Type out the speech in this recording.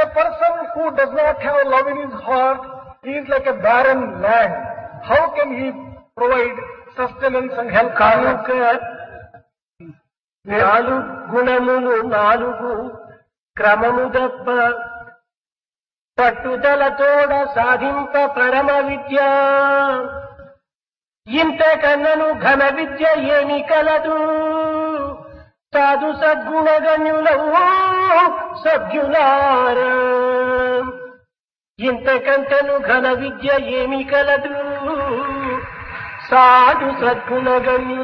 person who does not have love in his heart is like a barren land. How can he provide sustenance and help కనుక others? నాలుగు గుణములు నాలుగు క్రమము దప్ప పట్టుదలతోడ సాధింప పరమ విద్య ఇంతకన్నను ఘన విద్య ఏమి కలదు సాధు సద్గుణగణ్యులవు సభ్యులార ఇంతకంటను ఘన విద్య ఏమి కలదు సాధు సద్గుణగణ్యు